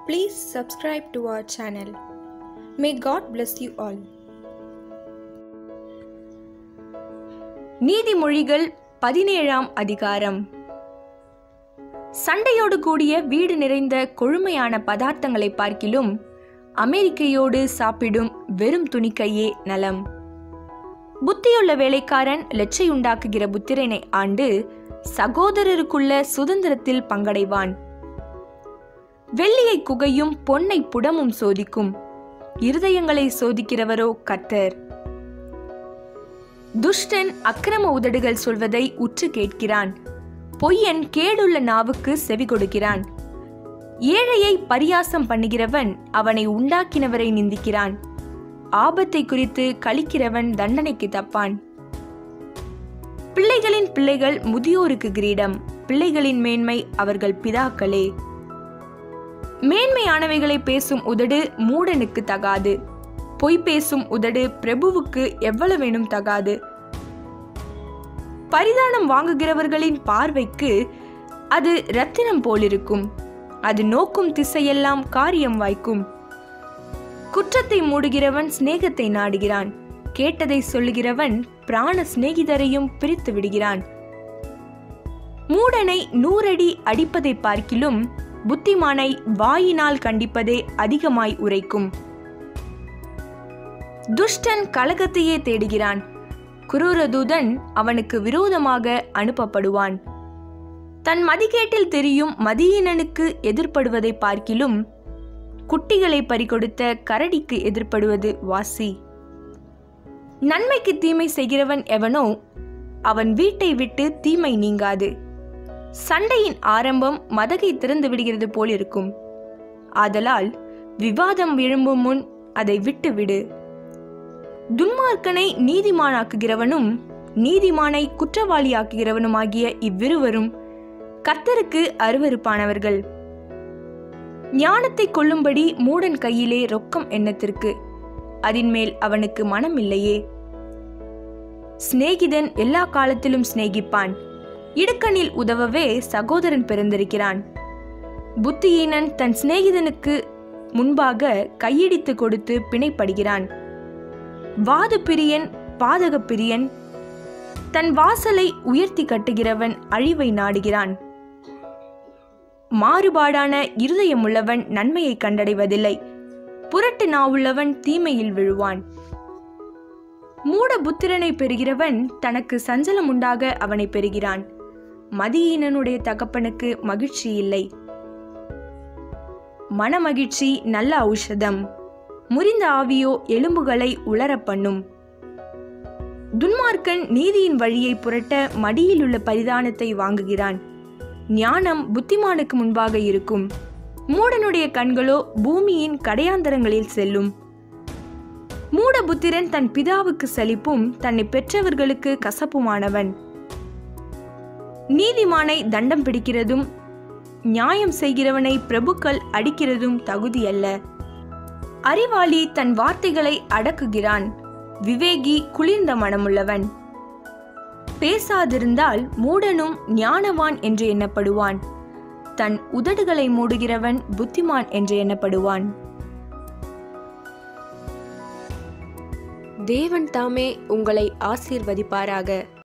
Please subscribe to our channel. May God bless you all. நீதிமொழிகள் பதினேழாம் அதிகாரம் சண்டையோடு கூடிய வீடு நிறைந்த கொழுமையான பதார்த்தங்களை பார்க்கிலும் அமெரிக்கையோடு சாப்பிடும் வெறும் துணிக்கையே நலம் புத்தியுள்ள வேலைக்காரன் லெச்சையுண்டாக்குகிற புத்திரனை ஆண்டு சகோதரருக்குள்ள சுதந்திரத்தில் பங்கடைவான் வெள்ளியை குகையும் பொன்னை புடமும் சோதிக்கும் இருதயங்களை சோதிக்கிறவரோ கர்த்தர் துஷ்டன் அக்கிரம உதடுகள் சொல்வதை உற்று கேட்கிறான் பொய்யன் கேடுள்ள நாவுக்கு செவி கொடுக்கிறான் ஏழையை பரியாசம் பண்ணுகிறவன் அவனை உண்டாக்கினவரை நிந்திக்கிறான் ஆபத்தை குறித்து கழிக்கிறவன் தண்டனைக்கு தப்பான் பிள்ளைகளின் பிள்ளைகள் முதியோருக்கு கிரீடம் பிள்ளைகளின் மேன்மை அவர்கள் பிதாக்களே மேன்மையானவைகளை பேசும் உதடு மூடனுக்கு தகாது பொய் பேசும் உதடு பிரபுவுக்கு எவ்வளவேனும் தகாது பரிதானம் வாங்குகிறவர்களின் பார்வைக்கு அது ரத்தினம் போலிருக்கும் அது நோக்கும் திசையெல்லாம் காரியம் வாய்க்கும் குற்றத்தை மூடுகிறவன் சிநேகத்தை நாடுகிறான் கேட்டதை சொல்லுகிறவன் பிராண சிநேகிதரையும் பிரித்து விடுகிறான் மூடனை நூறடி அடிப்பதை பார்க்கிலும் புத்திமானை வாயினால் கண்டிப்பதே அதிகமாய் உரைக்கும் துஷ்டன் கலகத்தையே தேடுகிறான் குரூரதூதன் அவனுக்கு விரோதமாக அனுப்பப்படுவான் தன் மதிகேட்டில் தெரியும் மதியீனனுக்கு எதிர்ப்படுவதை பார்க்கிலும் குட்டிகளை பறிகொடுத்த கரடிக்கு எதிர்ப்படுவது வாசி நன்மைக்கு தீமை செய்கிறவன் எவனோ அவன் வீட்டை விட்டு தீமை நீங்காது சண்டையின் ஆரம்பம் மதகை திறந்து விடுகிறது போல் இருக்கும் ஆதலால் விவாதம் எழும்பும் முன் அதை விட்டுவிடு துன்மார்க்கனை நீதிமானாக்குகிறவனும் நீதிமானை குற்றவாளியாக்குகிறவனுமாகிய இவ்விருவரும் கர்த்தருக்கு அருவருப்பானவர்கள் ஞானத்தை கொள்ளும்படி மூடன் கையிலே ரொக்கம் எண்ணத்திற்கு அதின்மேல் அவனுக்கு மனம் இல்லையே சிநேகிதன் எல்லா காலத்திலும் சிநேகிப்பான் இடுக்கணில் உதவவே சகோதரன் பிறந்திருக்கிறான் புத்தியீனன் தன் சிநேகிதனுக்கு முன்பாக கையடித்து கொடுத்து பிணைப்படுகிறான் வாது பிரியன் பாதக பிரியன் தன் வாசலை உயர்த்தி கட்டுகிறவன் அழிவை நாடுகிறான் மாறுபாடான இருதயமுள்ளவன் நன்மையை கண்டடைவதில்லை புரட்டு நாவுள்ளவன் தீமையில் விழுவான் மூட புத்திரனை பெறுகிறவன் தனக்கு சஞ்சலம் உண்டாக அவனை பெறுகிறான் மதியீனனுடைய தகப்பனுக்கு மகிழ்ச்சி இல்லை மனமகிழ்ச்சி நல்ல ஔஷதம் முறிந்த ஆவியோ எலும்புகளை உலரப் பண்ணும் துன்மார்க்கன் நீதியின் வழியை புரட்ட மடியிலுள்ள பரிதானத்தை வாங்குகிறான் ஞானம் புத்திமானுக்கு முன்பாக இருக்கும் மூடனுடைய கண்களோ பூமியின் கடையாந்தரங்களில் செல்லும் மூடபுத்திரன் தன் பிதாவுக்கு சலிப்பும் தன்னை பெற்றவர்களுக்கு கசப்புமானவன் நீதிமானை தண்டம் பிடிக்கிறதும் நியாயம் செய்கிறவனை பிரபுக்கள் அடிக்கிறதும் தகுதியல்ல அறிவாளி தன் வார்த்தைகளை அடக்குகிறான் விவேகி குளிர்ந்த மனமுள்ளவன் பேசாதிருந்தால் மூடனும் ஞானவான் என்று எண்ணப்படுவான் தன் உதடுகளை மூடுகிறவன் புத்திமான் என்று எண்ணப்படுவான் தேவன் தாமே உங்களை ஆசீர்வதிப்பாராக